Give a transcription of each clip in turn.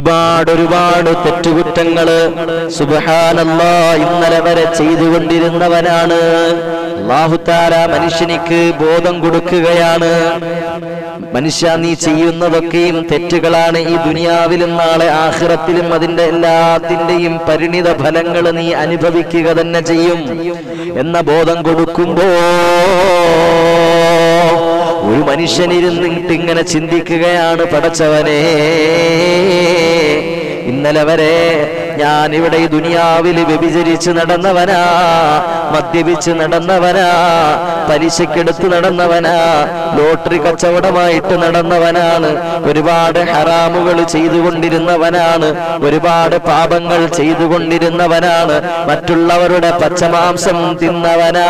ഒരുപാട് ഒരുപാട് തെറ്റുകുറ്റങ്ങള് സുബഹാനല്ലാ ഇന്നലെ വരെ ചെയ്തുകൊണ്ടിരുന്നവനാണ് അള്ളാഹുത്താര മനുഷ്യനിക്ക് ബോധം കൊടുക്കുകയാണ് മനുഷ്യ നീ ചെയ്യുന്നതൊക്കെയും തെറ്റുകളാണ് ഈ ദുനിയാവിലും നാളെ ആഖിറത്തിലും അതിന്റെ എല്ലാത്തിന്റെയും പരിണിത ഫലങ്ങൾ നീ അനുഭവിക്കുക തന്നെ ചെയ്യും എന്ന ബോധം കൊടുക്കുമ്പോ ഒരു മനുഷ്യനിരുന്നിട്ട് ഇങ്ങനെ ചിന്തിക്കുകയാണ് പടച്ചവനെ ഇന്നലെ വരെ ഞാൻ ഇവിടെ ഈ ദുനിയാവിൽ വ്യഭിചരിച്ച് നടന്നവനാ മദ്യപിച്ച് നടന്നവനാ പലിശക്കെടുത്ത് നടന്നവനാ ലോട്ടറി കച്ചവടമായിട്ട് നടന്നവനാണ് ഒരുപാട് ഹറാമുകൾ ചെയ്തുകൊണ്ടിരുന്നവനാണ് ഒരുപാട് പാപങ്ങൾ ചെയ്തുകൊണ്ടിരുന്നവനാണ് മറ്റുള്ളവരുടെ പച്ചമാംസം തിന്നവനാ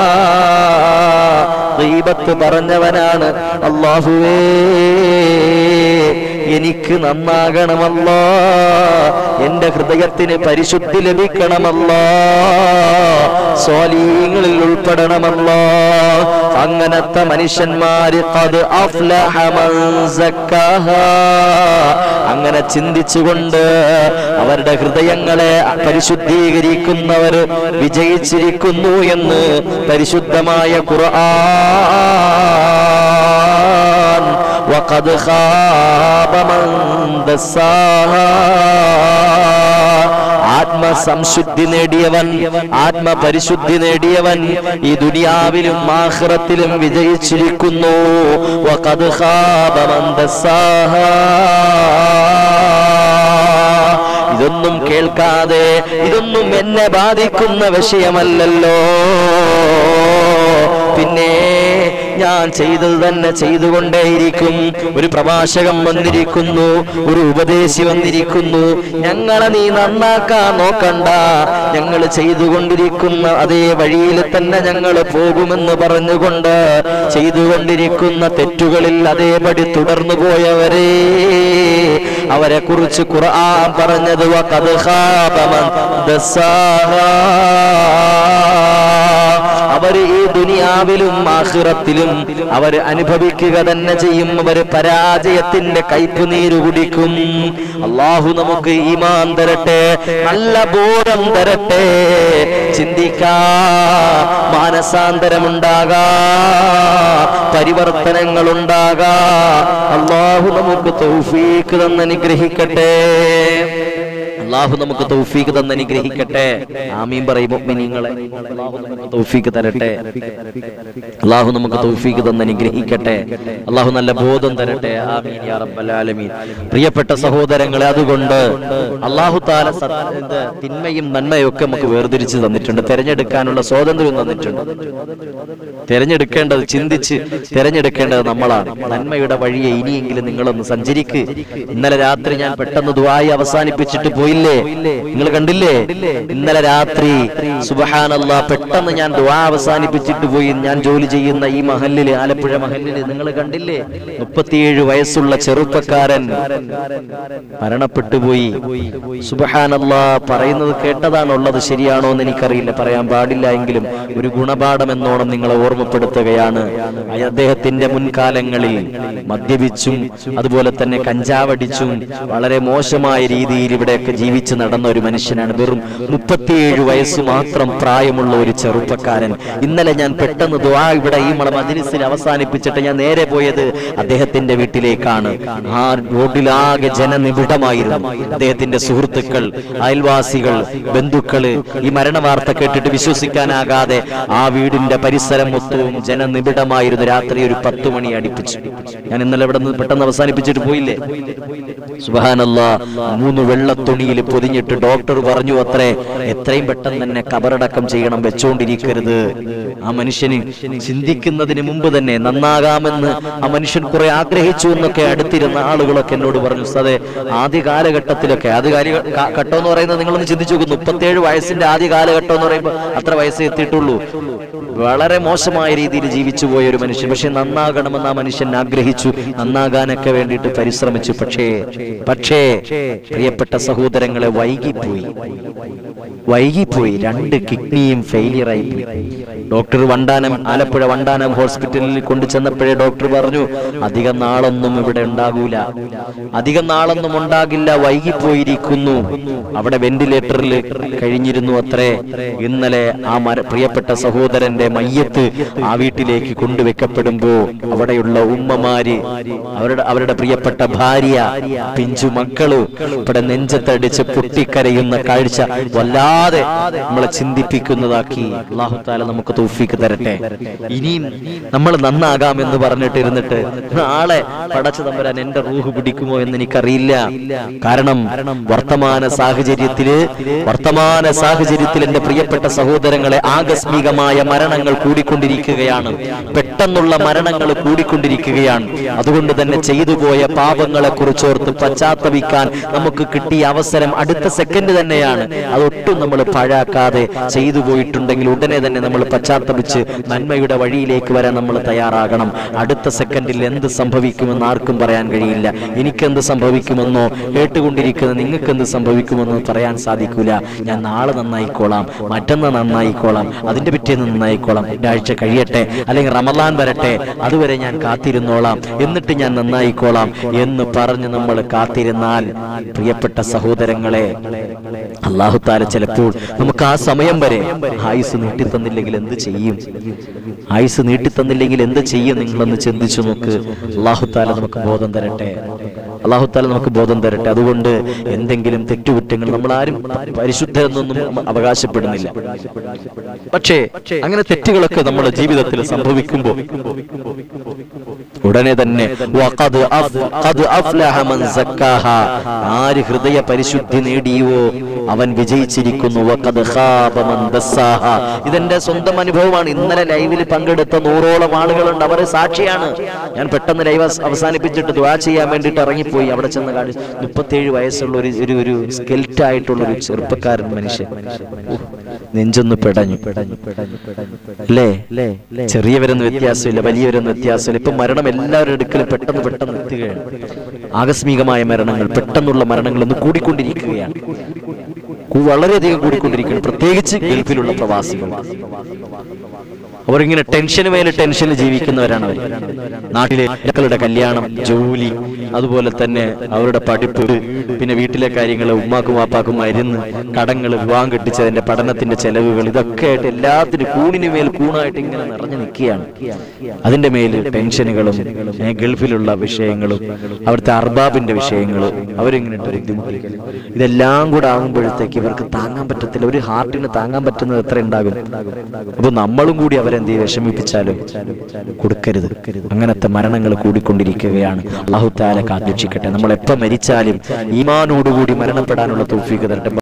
ദൈവത്ത് പറഞ്ഞവനാണ് അള്ളാഹുവേ എനിക്ക് നന്നാകണമല്ലോ എന്റെ ഹൃദയത്തിന് പരിശുദ്ധി ലഭിക്കണമല്ലോ സ്വാലീങ്ങളിൽ ഉൾപ്പെടണമല്ലോ അങ്ങനത്തെ മനുഷ്യന്മാര് അത് അഫ്ലഹ മൻ സക്കാഹ. അങ്ങനെ ചിന്തിച്ചുകൊണ്ട് അവരുടെ ഹൃദയങ്ങളെ പരിശുദ്ധീകരിക്കുന്നവർ വിജയിച്ചിരിക്കുന്നു എന്ന് പരിശുദ്ധമായ ഖുർആൻ وقد خاب من دساها ആത്മസംശുദ്ധി നേടിയവൻ ആത്മപരിശുദ്ധി നേടിയവൻ ഈ ദുനിയാവിലും ആഖിറത്തിലും വിജയിച്ചിരിക്കുന്നു وقد خاب من دساها ഇതൊന്നും കേൾക്കാതെ ഇതൊന്നും എന്നെ ബാധിക്കുന്ന വിഷയമല്ലല്ലോ പിന്നെ ഞാൻ ചെയ്തത് തന്നെ ചെയ്തുകൊണ്ടേയിരിക്കും ഒരു പ്രഭാഷകം വന്നിരിക്കുന്നു ഒരു ഉപദേശി വന്നിരിക്കുന്നു ഞങ്ങളെ നീ നന്നാക്കാൻ നോക്കണ്ട ഞങ്ങൾ ചെയ്തുകൊണ്ടിരിക്കുന്ന അതേ വഴിയിൽ തന്നെ ഞങ്ങൾ പോകുമെന്ന് പറഞ്ഞുകൊണ്ട് ചെയ്തുകൊണ്ടിരിക്കുന്ന തെറ്റുകളിൽ അതേപടി തുടർന്നു പോയവരെ അവരെ കുറിച്ച് ഖുർആൻ പറഞ്ഞത് വഖദ് ഖാബ മൻ ദസ്സാഹാ. അവര് ഈ ദുനിയാവിലും ആഖിറത്തിലും അവർ അനുഭവിക്കുക തന്നെ ചെയ്യും അവർ പരാജയത്തിന്റെ കയ്പ് നീര് കുടിക്കും അള്ളാഹു നമുക്ക് ഈമാൻ തരട്ടെ നല്ല ബോധം തരട്ടെ ചിന്തിക്കാ മാനസാന്തരമുണ്ടാകാ പരിവർത്തനങ്ങൾ ഉണ്ടാകാ അള്ളാഹു നമുക്ക് തൗഫീക്ക് തന്ന് അനുഗ്രഹിക്കട്ടെ അള്ളാഹു നമുക്ക് തൗഫീക്ക് തന്ന് അനുഗ്രഹിക്കട്ടെ ആമീൻ പറയും മുഅ്മിനീങ്ങളെ അള്ളാഹു നമുക്ക് തൗഫീക്ക് തരട്ടെ അള്ളാഹു നമുക്ക് തൗഫീക്ക് തന്ന് അനുഗ്രഹിക്കട്ടെ അള്ളാഹു നല്ല ബോധം തരട്ടെ ആമീൻ യാ റബ്ബൽ ആലമീൻ പ്രിയപ്പെട്ട സഹോദരങ്ങളെ അതുകൊണ്ട് അള്ളാഹു താല സത്- ഇത് തിന്മയും നന്മയും ഒക്കെ നമുക്ക് വേർതിരിച്ച് തന്നിട്ടുണ്ട് തെരഞ്ഞെടുക്കാനുള്ള സ്വാതന്ത്ര്യം തന്നിട്ടുണ്ട് തെരഞ്ഞെടുക്കേണ്ടത് ചിന്തിച്ച് തെരഞ്ഞെടുക്കേണ്ടത് നമ്മളാണ് നന്മയുടെ വഴിയെ ഇനിയെങ്കിലും നിങ്ങളൊന്ന് സഞ്ചരിക്ക് ഇന്നലെ രാത്രി ഞാൻ പെട്ടെന്ന് ദ്വായി അവസാനിപ്പിച്ചിട്ട് പോയില്ലേ നിങ്ങൾ കണ്ടില്ലേ ഇന്നലെ രാത്രി സുബഹാനല്ല പെട്ടെന്ന് ഞാൻ ദ്വാ അവസാനിപ്പിച്ചിട്ട് പോയി ഞാൻ ജോലി ചെയ്യുന്ന ഈ മഹലില് ആലപ്പുഴ മഹലില് നിങ്ങൾ കണ്ടില്ലേ മുപ്പത്തിയേഴ് വയസ്സുള്ള ചെറുപ്പക്കാരൻ മരണപ്പെട്ടു പോയി സുബഹാനല്ല പറയുന്നത് കേട്ടതാണുള്ളത് ശരിയാണോ എന്ന് എനിക്കറിയില്ല പറയാൻ പാടില്ല എങ്കിലും ഒരു ഗുണപാഠം എന്നോണം നിങ്ങളെ ഓർമ്മപ്പെടുത്തുകയാണ് അയ- അദ്ദേഹത്തിന്റെ മുൻകാലങ്ങളിൽ മദ്യപിച്ചും അതുപോലെ തന്നെ കഞ്ചാവടിച്ചും വളരെ മോശമായ രീതിയിൽ ഇവിടെയൊക്കെ ജീവിച്ച് നടന്ന ഒരു മനുഷ്യനാണ് വെറും മുപ്പത്തിയേഴ് വയസ്സ് മാത്രം പ്രായമുള്ള ഒരു ചെറുപ്പക്കാരൻ ഇന്നലെ ഞാൻ പെട്ടെന്ന് ദ്വാ ഇവിടെ ഈ മള മജ്ലിസിൽ അവസാനിപ്പിച്ചിട്ട് ഞാൻ നേരെ പോയത് അദ്ദേഹത്തിന്റെ വീട്ടിലേക്കാണ് ആ റോഡിലാകെ ജനനിബിഡമായിരുന്നു അദ്ദേഹത്തിന്റെ സുഹൃത്തുക്കൾ അയൽവാസികൾ ബന്ധുക്കള് ഈ മരണവാർത്ത കേട്ടിട്ട് വിശ്വസിക്കാനാകാതെ ആ വീടിന്റെ പരിസരം മൊത്തവും ജനനിബിഡമായിരുന്നു രാത്രി ഒരു പത്ത് മണി അടുപ്പിച്ചു ഞാൻ ഇന്നലെ ഇവിടെ നിന്ന് പെട്ടെന്ന് അവസാനിപ്പിച്ചിട്ട് പോയില്ലേ സുബഹാനല്ല മൂന്ന് വെള്ളത്തുണിയിൽ പൊതിഞ്ഞിട്ട് ഡോക്ടർ പറഞ്ഞു അത്രേ എത്രയും പെട്ടെന്ന് തന്നെ കബറടക്കം ചെയ്യണം വെച്ചോണ്ടിരിക്കരുത് ആ മനുഷ്യന് ചിന്തിക്കുന്നതിന് മുമ്പ് തന്നെ നന്നാകാമെന്ന് ആ മനുഷ്യൻ കുറെ ആഗ്രഹിച്ചു എന്നൊക്കെ അടുത്തിരുന്ന ആളുകളൊക്കെ എന്നോട് പറഞ്ഞു അതെ ആദ്യ കാലഘട്ടത്തിലൊക്കെ ആദ്യ കാല ഘട്ടം എന്ന് പറയുന്നത് നിങ്ങളൊന്ന് ചിന്തിച്ചു നോക്കും മുപ്പത്തേഴ് വയസ്സിന്റെ ആദ്യ കാലഘട്ടം എന്ന് പറയുമ്പോൾ അത്ര വയസ്സേ എത്തിയിട്ടുള്ളൂ വളരെ മോശമായ രീതിയിൽ ജീവിച്ചു പോയ ഒരു മനുഷ്യൻ പക്ഷെ നന്നാകണമെന്ന് ആ മനുഷ്യൻ ആഗ്രഹിച്ചു നന്നാകാനൊക്കെ വേണ്ടിയിട്ട് പരിശ്രമിച്ചു പക്ഷേ പക്ഷേ പ്രിയപ്പെട്ട സഹോദരങ്ങൾ സഹോദരങ്ങളെ വൈകിപ്പോയി വൈകിപ്പോയി രണ്ട് കിഡ്നിയും ഫെയിലിയർ ആയി പോയി ഡോക്ടർ വണ്ടാനം ആലപ്പുഴ വണ്ടാനം ഹോസ്പിറ്റലിൽ കൊണ്ടു ചെന്നപ്പോഴേ ഡോക്ടർ പറഞ്ഞു അധികം നാളൊന്നും ഇവിടെ ഉണ്ടാകൂല അധികം നാളൊന്നും ഉണ്ടാകില്ല വൈകിപ്പോയിരിക്കുന്നു അവിടെ വെന്റിലേറ്ററിൽ കഴിഞ്ഞിരുന്നു അത്രേ ഇന്നലെ ആ മര പ്രിയപ്പെട്ട സഹോദരന്റെ മയ്യത്ത് ആ വീട്ടിലേക്ക് കൊണ്ടുവെക്കപ്പെടുമ്പോ അവിടെയുള്ള ഉമ്മമാര് അവരുടെ അവരുടെ പ്രിയപ്പെട്ട ഭാര്യ പിഞ്ചു മക്കള് ഇവിടെ നെഞ്ചത്തടിച്ച് പൊട്ടിക്കരയുന്ന കാഴ്ച വല്ലാതെ നമ്മളെ ചിന്തിപ്പിക്കുന്നതാക്കി അള്ളാഹു താല നമുക്ക് തൗഫീക്ക് തരട്ടെ ഇനിയും നമ്മൾ നന്നാകാം എന്ന് പറഞ്ഞിട്ടിരുന്നിട്ട് നാളെ പടച്ചു തമ്പരാൻ എന്റെ റൂഹ് പിടിക്കുമോ എന്ന് എനിക്കറിയില്ല കാരണം വർത്തമാന സാഹചര്യത്തില് വർത്തമാന സാഹചര്യത്തിൽ എന്റെ പ്രിയപ്പെട്ട സഹോദരങ്ങളെ ആകസ്മികമായ മരണങ്ങൾ കൂടിക്കൊണ്ടിരിക്കുകയാണ് പെട്ടെന്നുള്ള മരണങ്ങൾ കൂടിക്കൊണ്ടിരിക്കുകയാണ് അതുകൊണ്ട് തന്നെ ചെയ്തു പോയ പാപങ്ങളെ കുറിച്ചോർത്ത് പശ്ചാത്തപിക്കാൻ നമുക്ക് കിട്ടിയ അവസരം അടുത്ത സെക്കൻഡ് തന്നെയാണ് അതൊട്ടും നമ്മൾ പഴാക്കാതെ ചെയ്തു പോയിട്ടുണ്ടെങ്കിൽ ഉടനെ തന്നെ നമ്മൾ പശ്ചാത്തപിച്ച് നന്മയുടെ വഴിയിലേക്ക് വരാൻ നമ്മൾ തയ്യാറാകണം അടുത്ത സെക്കൻഡിൽ എന്ത് സംഭവിക്കുമെന്ന് ആർക്കും പറയാൻ കഴിയില്ല എനിക്കെന്ത് സംഭവിക്കുമെന്നോ കേട്ടുകൊണ്ടിരിക്കുന്ന നിങ്ങൾക്ക് എന്ത് സംഭവിക്കുമെന്നോ പറയാൻ സാധിക്കൂല ഞാൻ നാളെ നന്നായിക്കോളാം മറ്റന്നാൾ നന്നായിക്കോളാം അതിന്റെ പിറ്റേന്ന് നന്നായിക്കോളാം ഒരാഴ്ച കഴിയട്ടെ അല്ലെങ്കിൽ റമദാൻ വരട്ടെ അതുവരെ ഞാൻ കാത്തിരുന്നോളാം എന്നിട്ട് ഞാൻ നന്നായിക്കോളാം എന്ന് പറഞ്ഞ് നമ്മൾ കാത്തിരുന്നാൽ പ്രിയപ്പെട്ട സഹോദരങ്ങളെ അള്ളാഹുത്താല ചിലപ്പോൾ നമുക്ക് ആ സമയം വരെ ആയുസ് നീട്ടിത്തന്നില്ലെങ്കിൽ എന്ത് ചെയ്യും ആയുസ് നീട്ടിത്തന്നില്ലെങ്കിൽ എന്ത് ചെയ്യും നിങ്ങളൊന്ന് ചിന്തിച്ചു നോക്ക് അള്ളാഹുത്താല നമുക്ക് ബോധം തരട്ടെ അള്ളാഹുത്താല നമുക്ക് ബോധം തരട്ടെ അതുകൊണ്ട് എന്തെങ്കിലും തെറ്റുകുറ്റങ്ങൾ നമ്മൾ ആരും പരിശുദ്ധരെന്നൊന്നും അവകാശപ്പെടുന്നില്ല പക്ഷേ അങ്ങനെ തെറ്റുകളൊക്കെ നമ്മുടെ ജീവിതത്തിൽ സംഭവിക്കുമ്പോൾ ഉടനെ തന്നെ വഖദ് അഫ്- ഖദ് അഫ്ലഹ മൻ സക്കാഹ. ആര് ഹൃദയ പരിശുദ്ധി നേടിയോ അവൻ വിജയിച്ചിരിക്കുന്നു വഖദ് ഖാബ മൻ ദസ്സാഹ. ഇതെന്റെ സ്വന്തം അനുഭവമാണ് ഇന്നലെ ലൈവിൽ പങ്കെടുത്ത നൂറോളം ആളുകളുണ്ട് അവരെ സാക്ഷിയാണ് ഞാൻ പെട്ടെന്ന് ലൈവ് അവസ്- അവസാനിപ്പിച്ചിട്ട് ദ്വാ ചെയ്യാൻ വേണ്ടിയിട്ട് ഇറങ്ങിപ്പോയി അവിടെ ചെന്ന് കാണി മുപ്പത്തേഴ് വയസ്സുള്ള ഒരു ഒരു ഒരു സ്കെൽറ്റ് ആയിട്ടുള്ള ഒരു ചെറുപ്പക്കാരൻ മനുഷ്യൻ ഉഹ്, നെഞ്ചൊന്ന് പെടഞ്ഞു അല്ലേ ചെറിയവരൊന്നും വ്യത്യാസമില്ല വലിയവരൊന്നും വ്യത്യാസമില്ല ഇപ്പൊ മരണം എല്ലാവരുടെ അടുക്കലും പെട്ടെന്ന് പെട്ടെന്ന് എത്തുകയാണ് ആകസ്മികമായ മരണങ്ങൾ പെട്ടെന്നുള്ള മരണങ്ങൾ ഇന്ന് കൂടിക്കൊണ്ടിരിക്കുകയാണ് കു- വളരെയധികം കൂടിക്കൊണ്ടിരിക്കുകയാണ് പ്രത്യേകിച്ച് ഗൾഫിലുള്ള പ്രവാസികൾ അവരിങ്ങനെ ടെൻഷന് മേലെ ടെൻഷന് ജീവിക്കുന്നവരാണ് അവർ നാട്ടിലെ മക്കളുടെ കല്യാണം ജോലി അതുപോലെ തന്നെ അവരുടെ പഠിപ്പ് പിന്നെ വീട്ടിലെ കാര്യങ്ങൾ ഉമ്മാക്കും വാപ്പാക്കും മരുന്ന് കടങ്ങൾ വിവാഹം കെട്ടിച്ചതിന്റെ പഠനത്തിന്റെ ചെലവുകൾ ഇതൊക്കെ ആയിട്ട് എല്ലാത്തിനും കൂണിന് മേൽ കൂണായിട്ട് ഇങ്ങനെ നിറഞ്ഞു നിൽക്കുകയാണ് അതിന്റെ മേൽ ടെൻഷനുകളും ഏ, ഗൾഫിലുള്ള വിഷയങ്ങളും അവിടുത്തെ അർബാബിന്റെ വിഷയങ്ങളും അവരിങ്ങനെ ഇട്ട് ബുദ്ധിമുട്ടിക്കൽ ഇതെല്ലാം കൂടെ ആകുമ്പോഴത്തേക്ക് ഇവർക്ക് താങ്ങാൻ പറ്റത്തില്ല ഒരു ഹാർട്ടിന് താങ്ങാൻ പറ്റുന്നത് എത്ര ഉണ്ടാകും അപ്പൊ നമ്മളും കൂടി അവരെന്ത് ചെയ്യും വിഷമിപ്പിച്ചാലും കൊടുക്കരുത് അങ്ങനത്തെ മരണങ്ങൾ കൂടിക്കൊണ്ടിരിക്കുകയാണ് അള്ളാഹുത്താല കാത്തുരക്ഷിക്കട്ടെ നമ്മൾ എപ്പോ മരിച്ചാലും ഈമാനോടുകൂടി മരണപ്പെടാനുള്ള തൗഫീഖ് തരട്ടെ